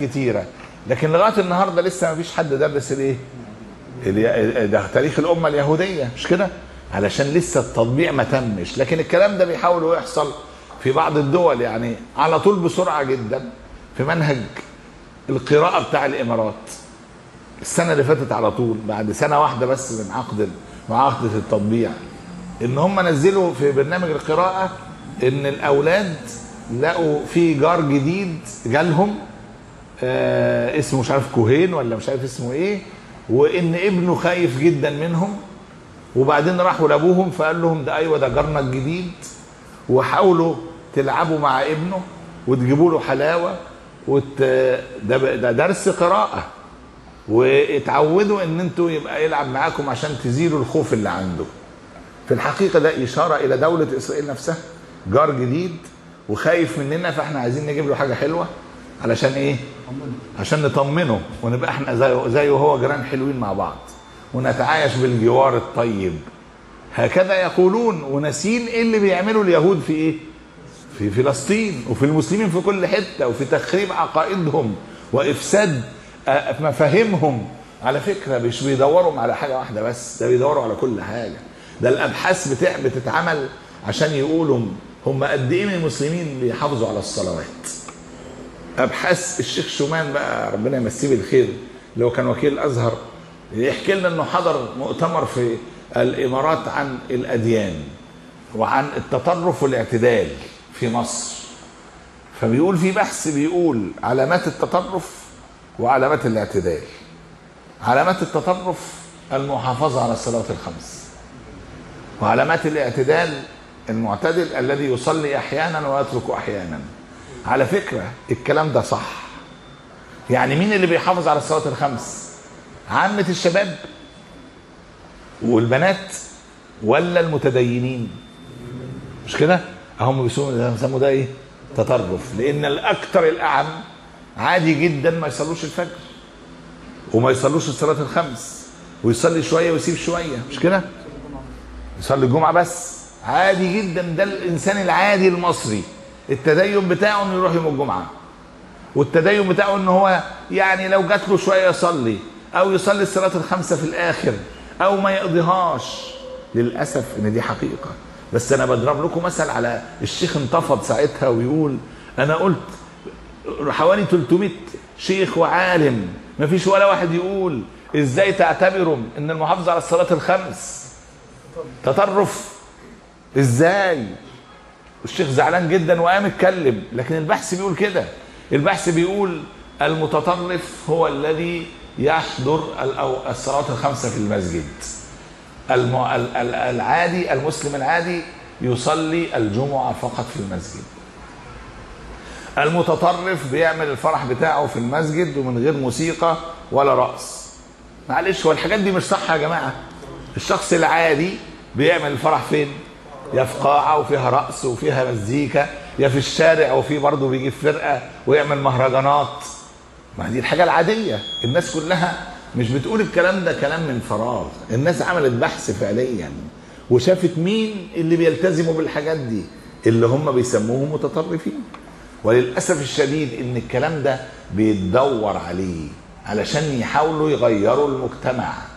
كتيره لكن لغايه النهارده لسه ما فيش حد درس الايه اليا- ده تاريخ الامه اليهوديه مش كده علشان لسه التطبيع ما تمش لكن الكلام ده بيحاولوا يحصل في بعض الدول يعني على طول بسرعه جدا في منهج القراءه بتاع الامارات السنه اللي فاتت على طول بعد سنه واحده بس من عقد معاقده التطبيع ان هم نزلوا في برنامج القراءه ان الاولاد لقوا في جار جديد جالهم آه اسمه مش عارف كوهين ولا مش عارف اسمه ايه وان ابنه خايف جدا منهم وبعدين راحوا لابوهم فقال لهم ده ايوه ده جارنا الجديد وحاولوا تلعبوا مع ابنه وتجيبوا له حلاوه وت... ده, ب- ده درس قراءه واتعودوا ان انتوا يبقى يلعب معاكم عشان تزيلوا الخوف اللي عنده في الحقيقه ده اشاره الى دوله اسرائيل نفسها جار جديد وخايف مننا فاحنا عايزين نجيب له حاجه حلوه علشان ايه عشان نطمنه ونبقى احنا زيه زيه وهو جيران حلوين مع بعض ونتعايش بالجوار الطيب هكذا يقولون وناسين ايه اللي بيعمله اليهود في ايه في فلسطين وفي المسلمين في كل حته وفي تخريب عقائدهم وافساد آه، مفاهيمهم على فكره مش بيدوروا على حاجه واحده بس ده بيدوروا على كل حاجه ده الابحاث بتاع بتتعمل عشان يقولوا هم قد ايه من المسلمين بيحافظوا على الصلوات ابحاث الشيخ شومان بقى ربنا يمسيه بالخير اللي هو كان وكيل الازهر يحكي لنا انه حضر مؤتمر في الامارات عن الاديان وعن التطرف والاعتدال في مصر فبيقول في بحث بيقول علامات التطرف وعلامات الاعتدال علامات التطرف المحافظة على الصلوات الخمس وعلامات الاعتدال المعتدل الذي يصلي احيانا ويترك احيانا على فكرة الكلام ده صح يعني مين اللي بيحافظ على الصلوات الخمس عامة الشباب والبنات ولا المتدينين مش كده هم بيسموا بيسموا ده ايه تطرف لان الاكثر الاعم عادي جدا ما يصلوش الفجر وما يصلوش الصلاه الخمس ويصلي شويه ويسيب شويه مش كده يصلي الجمعه بس عادي جدا ده الانسان العادي المصري التدين بتاعه انه يروح يوم الجمعه والتدين بتاعه ان هو يعني لو جات له شويه يصلي او يصلي الصلاه الخمسه في الاخر او ما يقضيهاش للاسف ان دي حقيقه بس انا بضرب لكم مثل على الشيخ انتفض ساعتها ويقول انا قلت حوالي 300 شيخ وعالم ما فيش ولا واحد يقول ازاي تعتبروا ان المحافظه على الصلاه الخمس تطرف ازاي الشيخ زعلان جدا وقام اتكلم لكن البحث بيقول كده البحث بيقول المتطرف هو الذي يحضر الأو- الصلوات الخمسه في المسجد الم- ال- ال- العادي المسلم العادي يصلي الجمعه فقط في المسجد المتطرف بيعمل الفرح بتاعه في المسجد ومن غير موسيقى ولا رقص معلش هو الحاجات دي مش صح يا جماعه الشخص العادي بيعمل الفرح فين يا في قاعه وفيها رقص وفيها مزيكا يا في الشارع وفي برضه بيجيب فرقه ويعمل مهرجانات ما دي الحاجه العاديه الناس كلها مش بتقول الكلام ده كلام من فراغ الناس عملت بحث فعليا وشافت مين اللي بيلتزموا بالحاجات دي اللي هم بيسموهم متطرفين وللاسف الشديد ان الكلام ده بيتدور عليه علشان يحاولوا يغيروا المجتمع